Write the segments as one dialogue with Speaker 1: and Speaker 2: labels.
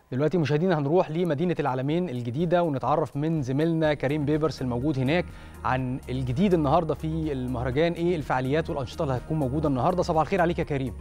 Speaker 1: دلوقتي مشاهدينا هنروح لمدينة العالمين الجديدة ونتعرف من زميلنا كريم بيبرس الموجود هناك عن الجديد النهارده في المهرجان ايه الفعاليات والأنشطة اللي هتكون موجودة النهارده صباح الخير عليك يا كريم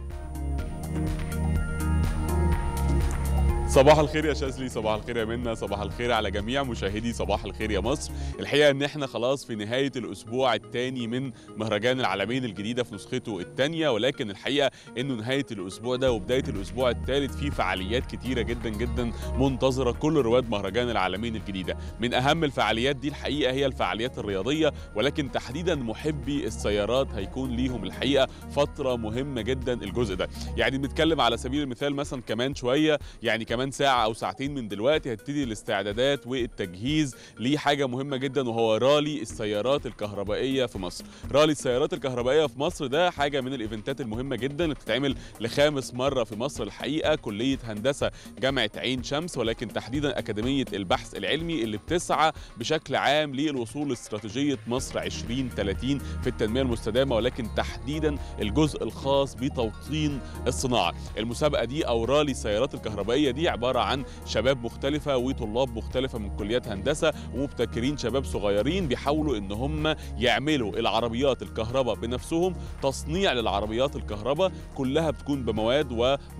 Speaker 2: صباح الخير يا شاذلي صباح الخير يا منى صباح الخير على جميع مشاهدي صباح الخير يا مصر الحقيقه ان احنا خلاص في نهايه الاسبوع الثاني من مهرجان العالمين الجديده في نسخته الثانيه ولكن الحقيقه انه نهايه الاسبوع ده وبدايه الاسبوع الثالث في فعاليات كتيره جدا جدا منتظره كل رواد مهرجان العالمين الجديده من اهم الفعاليات دي الحقيقه هي الفعاليات الرياضيه ولكن تحديدا محبي السيارات هيكون ليهم الحقيقه فتره مهمه جدا الجزء ده يعني بنتكلم على سبيل المثال مثلا كمان شويه يعني كمان ساعة أو ساعتين من دلوقتي هتبتدي الاستعدادات والتجهيز لحاجة مهمة جدا وهو رالي السيارات الكهربائية في مصر. رالي السيارات الكهربائية في مصر ده حاجة من الإيفنتات المهمة جدا اللي بتتعمل لخامس مرة في مصر الحقيقة كلية هندسة جامعة عين شمس ولكن تحديدا أكاديمية البحث العلمي اللي بتسعى بشكل عام للوصول لاستراتيجية مصر 2030 في التنمية المستدامة ولكن تحديدا الجزء الخاص بتوطين الصناعة. المسابقة دي أو رالي السيارات الكهربائية دي عباره عن شباب مختلفه وطلاب مختلفه من كليات هندسه ومبتكرين شباب صغيرين بيحاولوا ان هم يعملوا العربيات الكهرباء بنفسهم تصنيع للعربيات الكهرباء كلها بتكون بمواد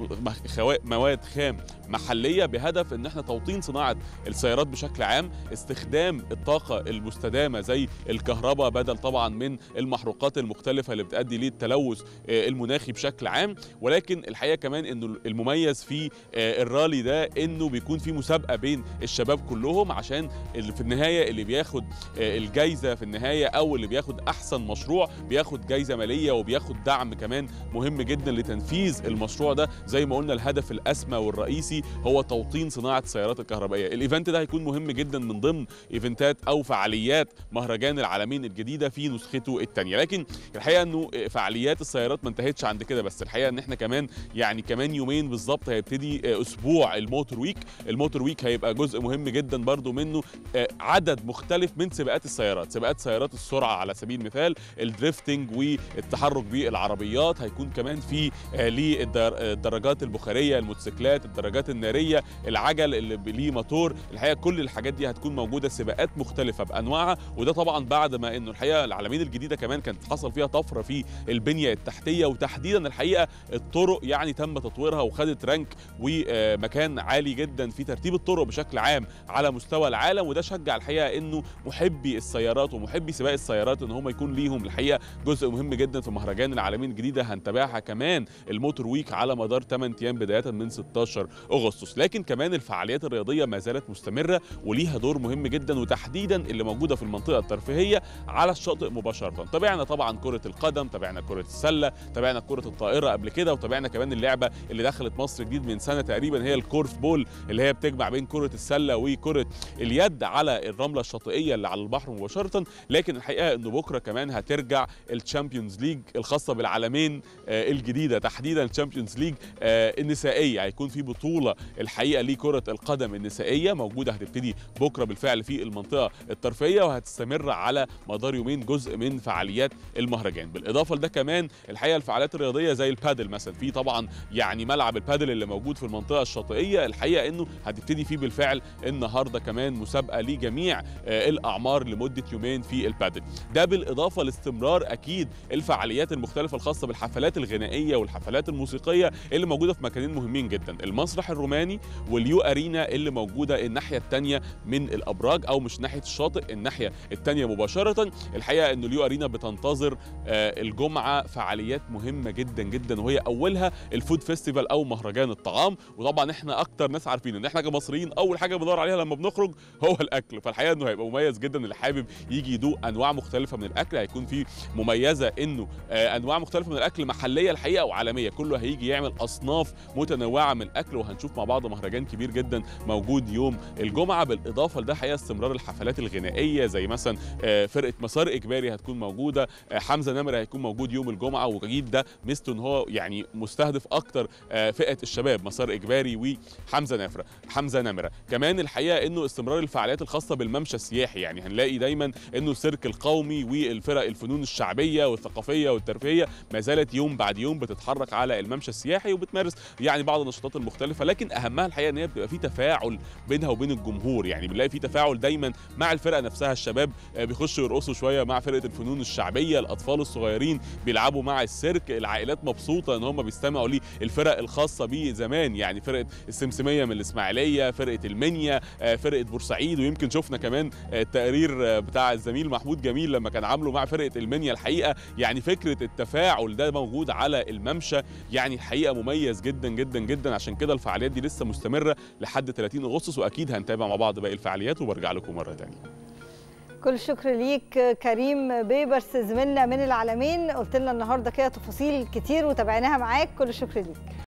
Speaker 2: ومواد خام محليه بهدف ان احنا توطين صناعه السيارات بشكل عام استخدام الطاقه المستدامه زي الكهرباء بدل طبعا من المحروقات المختلفه اللي بتؤدي للتلوث المناخي بشكل عام ولكن الحقيقه كمان انه المميز في الرالي ده انه بيكون في مسابقه بين الشباب كلهم عشان اللي في النهايه اللي بياخد الجايزه في النهايه او اللي بياخد احسن مشروع بياخد جايزه ماليه وبياخد دعم كمان مهم جدا لتنفيذ المشروع ده زي ما قلنا الهدف الاسمى والرئيسي هو توطين صناعه السيارات الكهربائيه الايفنت ده هيكون مهم جدا من ضمن ايفنتات او فعاليات مهرجان العالمين الجديده في نسخته الثانيه لكن الحقيقه انه فعاليات السيارات ما انتهتش عند كده بس الحقيقه ان احنا كمان يعني كمان يومين بالظبط هيبتدي اسبوع الموتور ويك الموتور ويك هيبقى جزء مهم جدا برضو منه عدد مختلف من سباقات السيارات سباقات سيارات السرعه على سبيل المثال الدريفتنج والتحرك بالعربيات هيكون كمان في للدراجات البخاريه الموتوسيكلات الدراجات الناريه العجل اللي ليه موتور الحقيقه كل الحاجات دي هتكون موجوده سباقات مختلفه بانواعها وده طبعا بعد ما انه الحقيقه العالمين الجديده كمان كانت حصل فيها طفره في البنيه التحتيه وتحديدا الحقيقه الطرق يعني تم تطويرها وخدت رانك ومكان عالي جدا في ترتيب الطرق بشكل عام على مستوى العالم وده شجع الحقيقه انه محبي السيارات ومحبي سباق السيارات ان هم يكون ليهم الحقيقه جزء مهم جدا في مهرجان العالمين الجديده هنتابعها كمان الموتور ويك على مدار 8 ايام بدايه من 16 اغسطس لكن كمان الفعاليات الرياضيه ما زالت مستمره وليها دور مهم جدا وتحديدا اللي موجوده في المنطقه الترفيهيه على الشاطئ مباشره تابعنا طبعا كره القدم تابعنا كره السله تابعنا كره الطائره قبل كده وتابعنا كمان اللعبه اللي دخلت مصر جديد من سنه تقريبا هي الكورف بول اللي هي بتجمع بين كره السله وكره اليد على الرمله الشاطئيه اللي على البحر مباشره لكن الحقيقه انه بكره كمان هترجع الشامبيونز ليج الخاصه بالعالمين الجديده تحديدا الشامبيونز ليج النسائيه هيكون في بطوله الحقيقه لكره القدم النسائيه موجوده هتبتدي بكره بالفعل في المنطقه الترفيهيه وهتستمر على مدار يومين جزء من فعاليات المهرجان بالاضافه لده كمان الحقيقه الفعاليات الرياضيه زي البادل مثلا في طبعا يعني ملعب البادل اللي موجود في المنطقه الشاطئيه الحقيقه انه هتبتدي فيه بالفعل النهارده كمان مسابقه لجميع الاعمار لمده يومين في البادل ده بالاضافه لاستمرار اكيد الفعاليات المختلفه الخاصه بالحفلات الغنائيه والحفلات الموسيقيه اللي موجوده في مكانين مهمين جدا المسرح الروماني واليو ارينا اللي موجوده الناحيه الثانيه من الابراج او مش ناحيه الشاطئ الناحيه الثانيه مباشره الحقيقه انه اليو ارينا بتنتظر الجمعه فعاليات مهمه جدا جدا وهي اولها الفود فيستيفال او مهرجان الطعام وطبعا احنا اكتر ناس عارفين ان احنا كمصريين اول حاجه بندور عليها لما بنخرج هو الاكل فالحقيقه انه هيبقى مميز جدا اللي حابب يجي يدوق انواع مختلفه من الاكل هيكون في مميزه انه انواع مختلفه من الاكل محليه الحقيقه وعالميه كله هيجي يعمل اصناف متنوعه من الاكل وهنشوف مع بعض مهرجان كبير جدا موجود يوم الجمعه بالاضافه لده حقيقه استمرار الحفلات الغنائيه زي مثلا فرقه مسار اجباري هتكون موجوده حمزه نمر هيكون موجود يوم الجمعه واكيد ده ميزته ان هو يعني مستهدف اكتر فئه الشباب مسار اجباري وحمزه نافره حمزه نمره كمان الحقيقه انه استمرار الفعاليات الخاصه بالممشى السياحي يعني هنلاقي دايما انه السيرك القومي والفرق الفنون الشعبيه والثقافيه والترفيهيه ما زالت يوم بعد يوم بتتحرك على الممشى السياحي وبتمارس يعني بعض النشاطات المختلفه لكن اهمها الحقيقه ان هي بتبقى في تفاعل بينها وبين الجمهور يعني بنلاقي في تفاعل دايما مع الفرقه نفسها الشباب بيخشوا يرقصوا شويه مع فرقه الفنون الشعبيه الاطفال الصغيرين بيلعبوا مع السيرك العائلات مبسوطه ان هم بيستمعوا للفرق الخاصه بيه زمان يعني فرقه السمسميه من الاسماعيليه فرقه المنيا فرقه بورسعيد ويمكن شفنا كمان التقرير بتاع الزميل محمود جميل لما كان عامله مع فرقه المنيا الحقيقه يعني فكره التفاعل ده موجود على الممشى يعني الحقيقه مميز جدا جدا جدا عشان كده الفعاليات دي لسه مستمره لحد 30 اغسطس واكيد هنتابع مع بعض باقي الفعاليات وبرجع لكم مره ثانيه
Speaker 3: كل الشكر ليك كريم بيبرس زميلنا من العالمين قلت لنا النهارده كده تفاصيل كتير وتابعناها معاك كل الشكر ليك